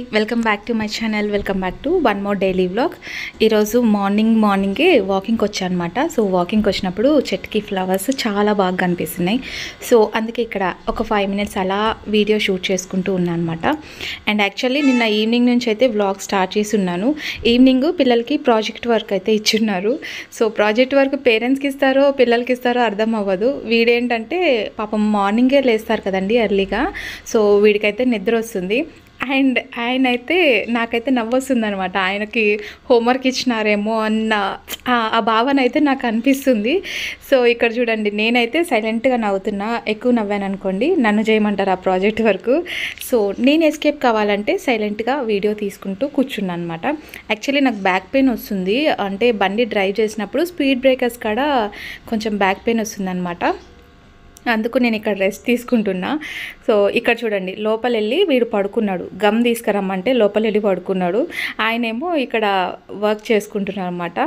welcome back to my channel welcome back to one more daily vlog ఈరోజు morning మార్నింగే వాకింగ్కి వచ్చానమాట so వాకింగ్కి వచ్చినప్పుడు చెట్టుకి ఫ్లవర్స్ చాలా బాగా కనిపిస్తున్నాయి సో అందుకే ఇక్కడ ఒక ఫైవ్ మినిట్స్ అలా వీడియో షూట్ చేసుకుంటూ ఉన్నాను అనమాట అండ్ యాక్చువల్లీ నిన్న ఈవినింగ్ నుంచి అయితే వ్లాగ్ స్టార్ట్ చేసి ఉన్నాను ఈవినింగ్ పిల్లలకి ప్రాజెక్ట్ వర్క్ అయితే ఇచ్చున్నారు సో ప్రాజెక్ట్ వర్క్ పేరెంట్స్కి ఇస్తారో పిల్లలకి ఇస్తారో అర్థం అవ్వదు వీడేంటంటే పాపం మార్నింగే లేస్తారు కదండి ఎర్లీగా సో వీడికైతే నిద్ర వస్తుంది అండ్ ఆయన అయితే నాకైతే నవ్వొస్తుంది అనమాట ఆయనకి హోంవర్క్ ఇచ్చినారేమో అన్న ఆ- ఆ భావన అయితే నాకు అనిపిస్తుంది సో ఇక్కడ చూడండి నేనైతే సైలెంట్గా నవ్వుతున్నా ఎక్కువ నవ్వాను అనుకోండి నన్ను చేయమంటారు ఆ ప్రాజెక్ట్ వరకు సో నేను ఎస్కేప్ కావాలంటే సైలెంట్గా వీడియో తీసుకుంటూ కూర్చున్నాను అనమాట యాక్చువల్లీ నాకు బ్యాక్ పెయిన్ వస్తుంది అంటే బండి డ్రైవ్ చేసినప్పుడు స్పీడ్ బ్రేకర్స్ కాడ కొంచెం బ్యాక్ పెయిన్ వస్తుంది అందుకు నేను ఇక్కడ రెస్ట్ తీసుకుంటున్నా సో ఇక్కడ చూడండి లోపల వెళ్ళి వీడు పడుకున్నాడు గమ్ తీసుకురమ్మంటే లోపల వెళ్ళి పడుకున్నాడు ఆయనేమో ఇక్కడ వర్క్ చేసుకుంటున్నారు అనమాట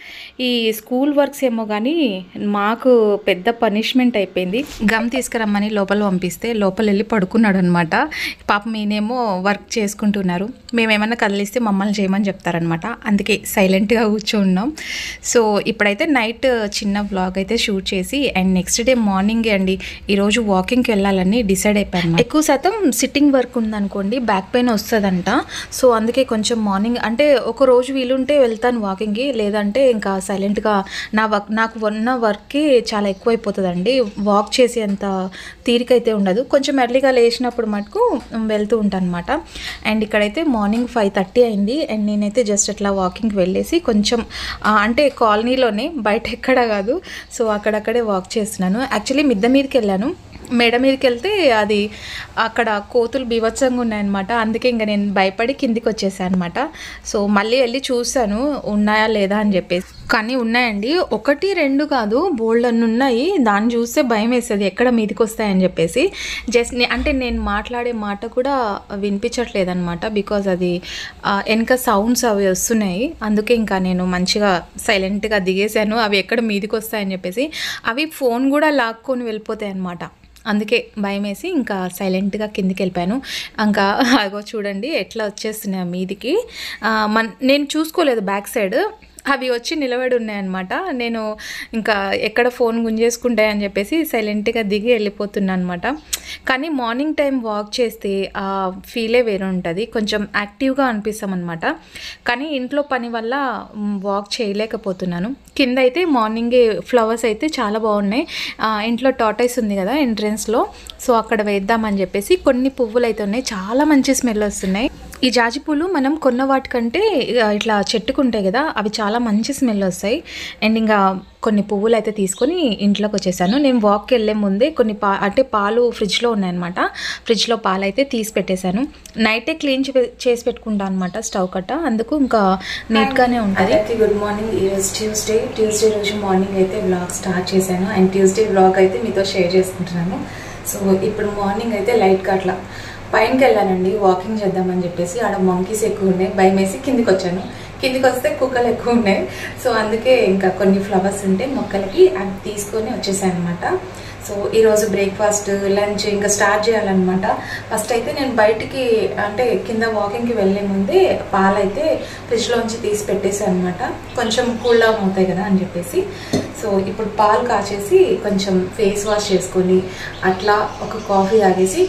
ఈ స్కూల్ వర్క్స్ ఏమో కానీ మాకు పెద్ద పనిష్మెంట్ అయిపోయింది గమ్ తీసుకురమ్మని లోపల పంపిస్తే లోపల వెళ్ళి పడుకున్నాడు అనమాట పాపం ఈయనేమో వర్క్ చేసుకుంటున్నారు మేమేమన్నా కదిలిస్తే మమ్మల్ని చేయమని చెప్తారనమాట అందుకే సైలెంట్గా కూర్చో ఉన్నాం సో ఇప్పుడైతే నైట్ చిన్న వ్లాగ్ అయితే షూట్ చేసి అండ్ నెక్స్ట్ డే మార్నింగ్ అండి ఈరోజు వాకింగ్కి వెళ్ళాలని డిసైడ్ అయిపోయాను ఎక్కువ శాతం సిట్టింగ్ వర్క్ ఉందనుకోండి బ్యాక్ పెయిన్ వస్తుందంట సో అందుకే కొంచెం మార్నింగ్ అంటే ఒక రోజు వీలుంటే వెళ్తాను వాకింగ్కి లేదంటే ఇంకా సైలెంట్గా నా వర్క్ నాకు ఉన్న వర్క్కి చాలా ఎక్కువైపోతుందండి వాక్ చేసేంత తీరికైతే ఉండదు కొంచెం ఎర్లీగా లేచినప్పుడు మటుకు వెళ్తూ ఉంటాను అనమాట అండ్ ఇక్కడైతే మార్నింగ్ ఫైవ్ థర్టీ అయింది అండ్ నేనైతే జస్ట్ అట్లా వాకింగ్కి వెళ్ళేసి కొంచెం ఆ, అంటే కాలనీలోనే బయట ఎక్కడ కాదు సో అక్కడక్కడే వాక్ చేస్తున్నాను యాక్చువల్లీ మిద్ద మీదకి వెళ్ళాను మేడ మీదకి వెళ్తే అది అక్కడ కోతులు బీభత్సంగా ఉన్నాయన్నమాట అందుకే ఇంకా నేను భయపడి కిందికి వచ్చేసాను అనమాట సో మళ్ళీ వెళ్ళి చూశాను ఉన్నాయా లేదా అని చెప్పేసి కానీ ఉన్నాయండి ఒకటి రెండు కాదు బోల్డ్ అన్ని ఉన్నాయి దాన్ని చూస్తే భయం వేస్తుంది ఎక్కడ మీదకి వస్తాయని చెప్పేసి జస్ట్ అంటే నేను మాట్లాడే మాట కూడా వినిపించట్లేదు అనమాట బికాజ్ అది ఆ, వెనక సౌండ్స్ అవి వస్తున్నాయి అందుకే ఇంకా నేను మంచిగా సైలెంట్గా దిగేశాను అవి ఎక్కడ మీదకి వస్తాయని చెప్పేసి అవి ఫోన్ కూడా లాక్కొని వెళ్ళిపోతాయి అనమాట అందుకే భయం వేసి ఇంకా సైలెంట్గా కిందికి వెళ్ళిపోయాను ఇంకా అగో చూడండి ఎట్లా వచ్చేస్తున్నాయి మీదికి ఆ, మన్ నేను చూసుకోలేదు బ్యాక్ సైడ్ అవి వచ్చి నిలబడి ఉన్నాయన్నమాట నేను ఇంకా ఎక్కడ ఫోన్ గుంజేసుకుంటాయని చెప్పేసి సైలెంట్గా దిగి వెళ్ళిపోతున్నాను అనమాట కానీ మార్నింగ్ టైం వాక్ చేస్తే ఆ ఫీలే వేరే ఉంటుంది కొంచెం యాక్టివ్గా అనిపిస్తాం అనమాట కానీ ఇంట్లో పని వల్ల మ్, వాక్ చేయలేకపోతున్నాను కింద అయితే మార్నింగే ఫ్లవర్స్ అయితే చాలా బాగున్నాయి ఆ, ఇంట్లో టాటైస్ ఉంది కదా ఎంట్రన్స్లో సో అక్కడ వేద్దామని చెప్పేసి కొన్ని పువ్వులు అయితే ఉన్నాయి చాలా మంచి స్మెల్ వస్తున్నాయి ఈ జాజి పూలు మనం కొన్న వాటికంటే ఇక ఇట్లా చెట్టుకుంటాయి కదా అవి చాలా మంచి స్మెల్ వస్తాయి అండ్ ఇంకా కొన్ని పువ్వులు అయితే తీసుకొని ఇంట్లోకి వచ్చేసాను నేను వాక్కి వెళ్ళే ముందే కొన్ని పా అంటే పాలు ఫ్రిడ్జ్లో ఉన్నాయన్నమాట ఫ్రిడ్జ్లో పాలు అయితే తీసి పెట్టేశాను నైటే క్లీన్ చేసి పెట్టుకుంటాను అనమాట స్టవ్ కట్ట అందుకు ఇంకా నీట్గానే ఉంటుంది అందరికీ గుడ్ మార్నింగ్ ఈరోజు ట్యూస్డే ట్యూస్డే రోజు మార్నింగ్ అయితే వ్లాగ్ స్టార్ట్ చేశాను అండ్ ట్యూస్డే వ్లాగ్ అయితే మీతో షేర్ చేసుకుంటున్నాను సో ఇప్పుడు మార్నింగ్ అయితే లైట్గా అట్లా పైనకి వెళ్ళానండి వాకింగ్ చేద్దామని చెప్పేసి ఆడ మంకీస్ ఎక్కువ ఉన్నాయి భయం వేసి కిందికి వచ్చాను కిందికి వస్తే కుక్కలు ఎక్కువ ఉన్నాయి సో అందుకే ఇంకా కొన్ని ఫ్లవర్స్ ఉంటే మొక్కలకి అవి తీసుకొని వచ్చేసాను అనమాట సో ఈరోజు బ్రేక్ఫాస్ట్ లంచ్ ఇంకా స్టార్ట్ చేయాలన్నమాట ఫస్ట్ అయితే నేను బయటికి అంటే కింద వాకింగ్కి వెళ్ళే ముందే పాలైతే ఫ్రిడ్జ్లోంచి తీసి పెట్టేసాను అనమాట కొంచెం కూల్ డౌన్ అవుతాయి కదా అని చెప్పేసి సో ఇప్పుడు పాలు కాచేసి కొంచెం ఫేస్ వాష్ చేసుకొని అట్లా ఒక కాఫీ తాగేసి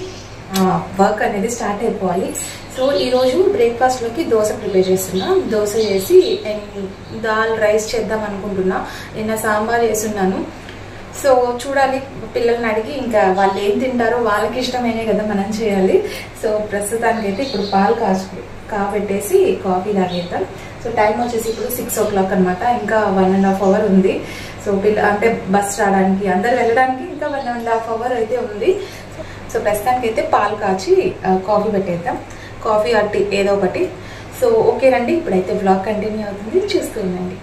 వర్క్ అనేది స్టార్ట్ అయిపోవాలి సో ఈరోజు బ్రేక్ఫాస్ట్లోకి దోశ ప్రిపేర్ చేస్తున్నా దోశ చేసి అండ్ దాల్ రైస్ చేద్దాం అనుకుంటున్నా నిన్న సాంబార్ చేస్తున్నాను సో చూడాలి పిల్లల్ని అడిగి ఇంకా వాళ్ళు ఏం తింటారో వాళ్ళకి ఇష్టమైనే కదా మనం చేయాలి సో ప్రస్తుతానికి అయితే ఇప్పుడు పాలు కాచు కాబెట్టేసి కాఫీ తాగేద్దాం సో టైం వచ్చేసి ఇప్పుడు సిక్స్ ఓ క్లాక్ అనమాట ఇంకా వన్ అండ్ హాఫ్ అవర్ ఉంది సో పిల్ల అంటే బస్ రావడానికి అందరు వెళ్ళడానికి ఇంకా వన్ అండ్ హాఫ్ అవర్ అయితే ఉంది సో ప్రస్తుతానికి అయితే పాలు కాచి ఆ, కాఫీ పెట్టేద్దాం కాఫీ అట్టి ఏదో ఒకటి సో ఓకే రండి ఇప్పుడైతే బ్లాగ్ కంటిన్యూ అవుతుంది చూస్తూ ఉండండి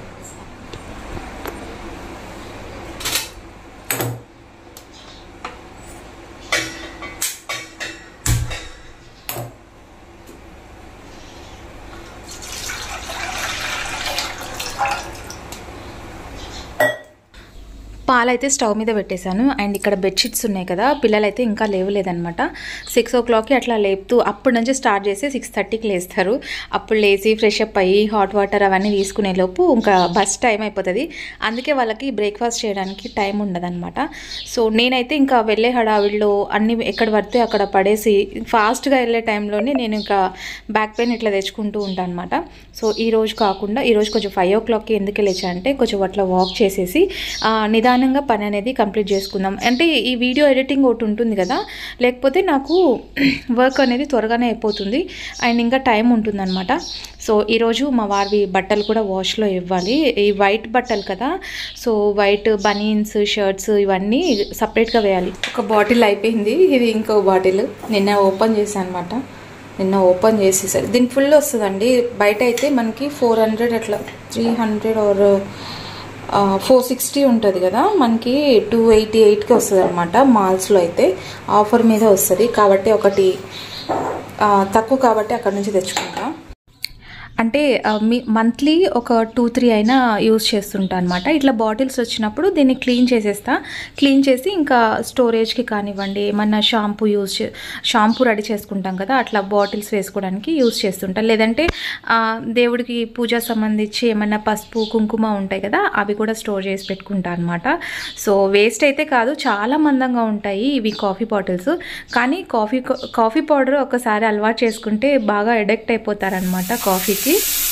పాలైతే స్టవ్ మీద పెట్టేశాను అండ్ ఇక్కడ బెడ్షీట్స్ ఉన్నాయి కదా పిల్లలైతే ఇంకా లేవలేదనమాట సిక్స్ ఓ క్లాక్కి అట్లా లేపుతూ అప్పటి నుంచి స్టార్ట్ చేసి సిక్స్ థర్టీకి లేస్తారు అప్పుడు లేచి ఫ్రెష్ అప్ అయ్యి హాట్ వాటర్ అవన్నీ తీసుకునే లోపు ఇంకా బస్ టైం అయిపోతుంది అందుకే వాళ్ళకి బ్రేక్ఫాస్ట్ చేయడానికి టైం ఉండదన్నమాట సో నేనైతే ఇంకా వెళ్ళే హడావిడిలో అన్ని ఎక్కడ పడితే అక్కడ పడేసి ఫాస్ట్గా వెళ్ళే టైంలోనే నేను ఇంకా బ్యాక్ పెయిన్ ఇట్లా తెచ్చుకుంటూ ఉంటాను అనమాట సో ఈ రోజు కాకుండా ఈ రోజు కొంచెం ఫైవ్ ఓ క్లాక్కి ఎందుకు లేచా అంటే కొంచెం అట్లా వాక్ చేసేసి ఆ, నిదానంగా పని అనేది కంప్లీట్ చేసుకుందాం అంటే ఈ వీడియో ఎడిటింగ్ ఒకటి ఉంటుంది కదా లేకపోతే నాకు వర్క్ అనేది త్వరగానే అయిపోతుంది అండ్ ఇంకా టైం ఉంటుందన్నమాట సో ఈరోజు మా వారివి బట్టలు కూడా వాష్లో ఇవ్వాలి ఈ వైట్ బట్టలు కదా సో వైట్ బనీన్స్ షర్ట్స్ ఇవన్నీ సపరేట్గా వేయాలి ఒక బాటిల్ అయిపోయింది ఇది ఇంకో బాటిల్ నిన్న ఓపెన్ చేశాను అనమాట నిన్న ఓపెన్ చేసేసారు దీని ఫుల్ వస్తుందండి బయట అయితే మనకి ఫోర్ హండ్రెడ్ అట్లా three hundred or four sixty ఉంటుంది కదా మనకి టూ ఎయిటీ ఎయిట్కి వస్తుంది అనమాట మాల్స్లో అయితే ఆఫర్ మీద వస్తుంది కాబట్టి ఒకటి ఆ, తక్కువ కాబట్టి అక్కడ నుంచి తెచ్చుకుంటా అంటే ఆ, మీ మంత్లీ ఒక టూ త్రీ అయినా యూస్ చేస్తుంటా అనమాట ఇట్లా బాటిల్స్ వచ్చినప్పుడు దీన్ని క్లీన్ చేసేస్తా క్లీన్ చేసి ఇంకా స్టోరేజ్కి కానివ్వండి ఏమన్నా షాంపూ యూస్ చే షాంపూ రెడీ చేసుకుంటాం కదా అట్లా బాటిల్స్ వేసుకోవడానికి యూస్ చేస్తుంటా లేదంటే ఆ, దేవుడికి పూజ సంబంధించి ఏమన్నా పసుపు కుంకుమ ఉంటాయి కదా అవి కూడా స్టోర్ చేసి పెట్టుకుంటా అనమాట సో వేస్ట్ అయితే కాదు చాలా మందంగా ఉంటాయి ఇవి కాఫీ బాటిల్స్ కానీ కాఫీ కాఫీ పౌడర్ ఒకసారి అలవాటు చేసుకుంటే బాగా ఎడెక్ట్ అయిపోతారనమాట కాఫీకి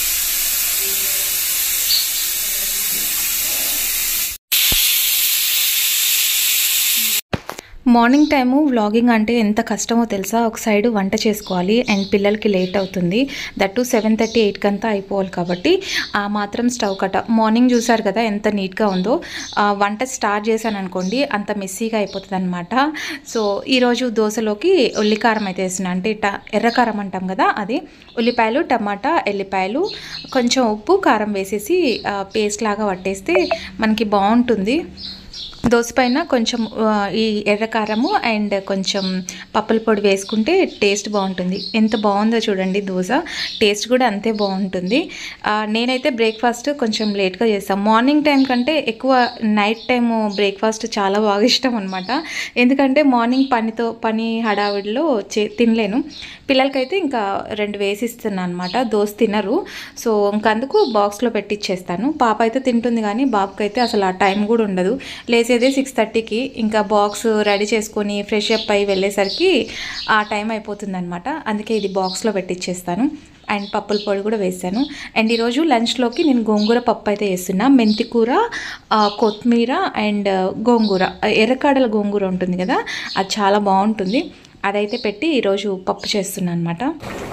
మార్నింగ్ టైము వ్లాగింగ్ అంటే ఎంత కష్టమో తెలుసా ఒక సైడ్ వంట చేసుకోవాలి అండ్ పిల్లలకి లేట్ అవుతుంది దట్టు సెవెన్ థర్టీ ఎయిట్కి అంతా అయిపోవాలి కాబట్టి ఆ మాత్రం స్టవ్ కట్ట మార్నింగ్ చూసారు కదా ఎంత నీట్గా ఉందో ఆ, వంట స్టార్ట్ చేశాను అనుకోండి అంత మెస్సీగా అయిపోతుంది అనమాట సో ఈరోజు దోశలోకి ఉల్లికారం అయితే వేసిన అంటే ట ఎర్రకారం అంటాం కదా అది ఉల్లిపాయలు టమాటా ఎల్లిపాయలు కొంచెం ఉప్పు కారం వేసేసి పేస్ట్ లాగా పట్టేస్తే మనకి బాగుంటుంది దోశ పైన కొంచెం ఆ, ఈ ఎర్రకారము అండ్ కొంచెం పప్పుల పొడి వేసుకుంటే టేస్ట్ బాగుంటుంది ఎంత బాగుందో చూడండి దోశ టేస్ట్ కూడా అంతే బాగుంటుంది ఆ, నేనైతే బ్రేక్ఫాస్ట్ కొంచెం లేట్గా చేస్తాను మార్నింగ్ టైం కంటే ఎక్కువ నైట్ టైము బ్రేక్ఫాస్ట్ చాలా బాగా ఇష్టం అనమాట ఎందుకంటే మార్నింగ్ పనితో పని హడావిడిలో చే తినలేను పిల్లలకైతే ఇంకా రెండు వేసిస్తున్నాను అనమాట దోశ తినరు సో ఇంకందుకు బాక్స్లో పెట్టిచ్చేస్తాను పాప అయితే తింటుంది కానీ బాబుకి అయితే అసలు ఆ టైం కూడా ఉండదు లేచేదే సిక్స్ థర్టీకి ఇంకా బాక్స్ రెడీ చేసుకొని ఫ్రెష్ అప్ అయి వెళ్ళేసరికి ఆ టైం అయిపోతుంది అనమాట అందుకే ఇది బాక్స్లో పెట్టిచ్చేస్తాను అండ్ పప్పుల పొడి కూడా వేసాను అండ్ ఈరోజు లంచ్లోకి నేను గోంగూర పప్పు అయితే వేస్తున్నా మెంతి కూర ఆ, కొత్తిమీర అండ్ గోంగూర ఎర్రకాడల గోంగూర ఉంటుంది కదా అది చాలా బాగుంటుంది అదైతే పెట్టి ఈరోజు పప్పు చేస్తున్నాను అనమాట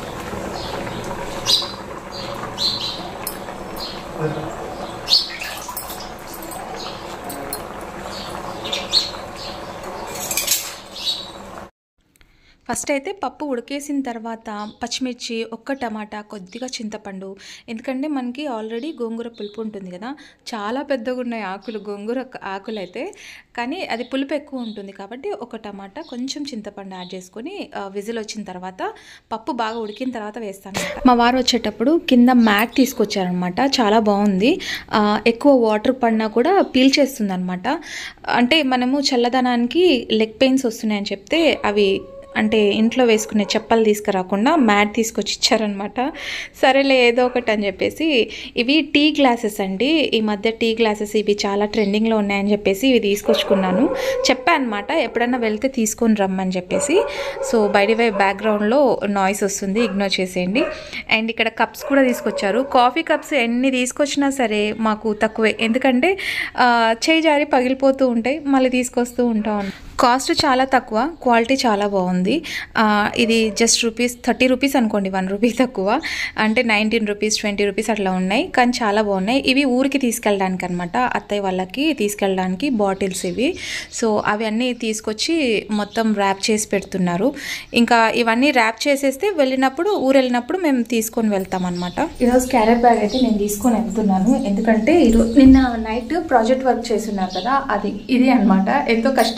ఫస్ట్ అయితే పప్పు ఉడికేసిన తర్వాత పచ్చిమిర్చి ఒక్క టమాటా కొద్దిగా చింతపండు ఎందుకంటే మనకి ఆల్రెడీ గోంగూర పులుపు ఉంటుంది కదా చాలా పెద్దగా ఉన్నాయి ఆకులు గోంగూర ఆకులు అయితే కానీ అది పులుపు ఎక్కువ ఉంటుంది కాబట్టి ఒక టమాటా కొంచెం చింతపండు యాడ్ చేసుకొని ఆ, విజిల్ వచ్చిన తర్వాత పప్పు బాగా ఉడికిన తర్వాత వేస్తాను మా వారు వచ్చేటప్పుడు కింద మ్యాట్ తీసుకొచ్చారనమాట చాలా బాగుంది ఆ, ఎక్కువ వాటర్ పడినా కూడా పీల్చేస్తుంది అనమాట అంటే మనము చల్లదనానికి లెగ్ పెయిన్స్ వస్తున్నాయని చెప్తే అవి అంటే ఇంట్లో వేసుకునే చెప్పలు తీసుకురాకుండా మ్యాట్ తీసుకొచ్చి ఇచ్చారనమాట సరేలే ఏదో ఒకటి అని చెప్పేసి ఇవి టీ గ్లాసెస్ అండి ఈ మధ్య టీ గ్లాసెస్ ఇవి చాలా ట్రెండింగ్లో ఉన్నాయని చెప్పేసి ఇవి తీసుకొచ్చుకున్నాను చెప్పాను అనమాట ఎప్పుడైనా వెళ్తే తీసుకొని రమ్మని చెప్పేసి సో బయట వై బ్యాక్గ్రౌండ్లో నాయిస్ వస్తుంది ఇగ్నోర్ చేసేయండి అండ్ ఇక్కడ కప్స్ కూడా తీసుకొచ్చారు కాఫీ కప్స్ ఎన్ని తీసుకొచ్చినా సరే మాకు తక్కువే ఎందుకంటే ఆ, చేయి జారి పగిలిపోతూ ఉంటాయి మళ్ళీ తీసుకొస్తూ ఉంటాం కాస్ట్ చాలా తక్కువ క్వాలిటీ చాలా బాగుంది ఆ, ఇది జస్ట్ రూపీస్ థర్టీ రూపీస్ అనుకోండి వన్ రూపీ తక్కువ అంటే నైన్టీన్ రూపీస్ ట్వంటీ రూపీస్ అట్లా ఉన్నాయి కానీ చాలా బాగున్నాయి ఇవి ఊరికి తీసుకెళ్ళడానికి అనమాట అత్తయ్య వాళ్ళకి తీసుకెళ్ళడానికి బాటిల్స్ ఇవి సో అవి అన్నీ తీసుకొచ్చి మొత్తం ర్యాప్ చేసి పెడుతున్నారు ఇంకా ఇవన్నీ ర్యాప్ చేసేస్తే వెళ్ళినప్పుడు ఊరు వెళ్ళినప్పుడు మేము తీసుకొని వెళ్తాం అనమాట ఈరోజు క్యారెట్ బ్యాగ్ అయితే నేను తీసుకొని వెళ్తున్నాను ఎందుకంటే ఈరోజు నిన్న నైట్ ప్రాజెక్ట్ వర్క్ చేస్తున్నారు కదా అది ఇది అన్నమాట ఎంతో కష్టపడి చేస్తున్నారు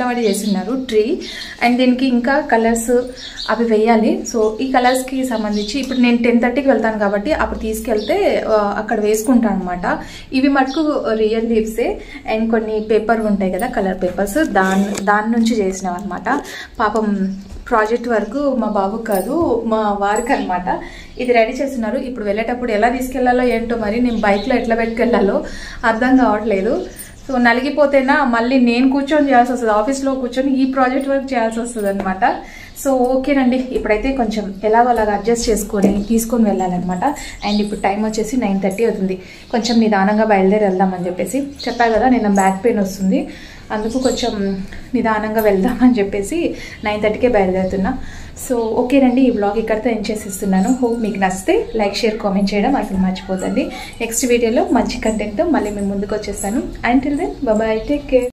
చేస్తున్నారు ట్రీ అండ్ దీనికి ఇంకా కలర్స్ అవి వేయాలి సో ఈ కలర్స్కి సంబంధించి ఇప్పుడు నేను టెన్ థర్టీకి వెళ్తాను కాబట్టి అప్పుడు తీసుకెళ్తే ఆ, అక్కడ వేసుకుంటాను అనమాట ఇవి మటుకు రియల్ లీవ్సే అండ్ కొన్ని పేపర్ ఉంటాయి కదా కలర్ పేపర్స్ దాని దాని నుంచి చేసినవి అనమాట పాపం ప్రాజెక్ట్ వరకు మా బాబు కాదు మా వారికి అనమాట ఇది రెడీ చేస్తున్నారు ఇప్పుడు వెళ్ళేటప్పుడు ఎలా తీసుకెళ్లాలో ఏంటో మరి నేను బైక్లో ఎట్లా పెట్టుకెళ్లాలో అర్థం కావట్లేదు సో నలిగిపోతేనా మళ్ళీ నేను కూర్చొని చేయాల్సి వస్తుంది ఆఫీస్లో కూర్చొని ఈ ప్రాజెక్ట్ వర్క్ చేయాల్సి వస్తుంది అనమాట సో ఓకేనండి ఇప్పుడైతే కొంచెం ఎలాగో అలాగ అడ్జస్ట్ చేసుకొని తీసుకొని వెళ్ళాలన్నమాట అండ్ ఇప్పుడు టైం వచ్చేసి నైన్ థర్టీ అవుతుంది కొంచెం నిదానంగా బయలుదేరి వెళ్దామని చెప్పేసి చెప్పా కదా నేను బ్యాక్ పెయిన్ వస్తుంది అందుకు కొంచెం నిదానంగా వెళ్దామని చెప్పేసి నైన్ థర్టీకే బయలుదేరుతున్నా సో ఓకేనండి ఈ బ్లాగ్ ఇక్కడితో ఎండ్ చేసేస్తున్నాను హోప్ మీకు నచ్చితే లైక్ షేర్ కామెంట్ చేయడం అసలు మర్చిపోతండి నెక్స్ట్ వీడియోలో మంచి కంటెంట్తో మళ్ళీ మేము ముందుకు వచ్చేస్తాను and till then bye take care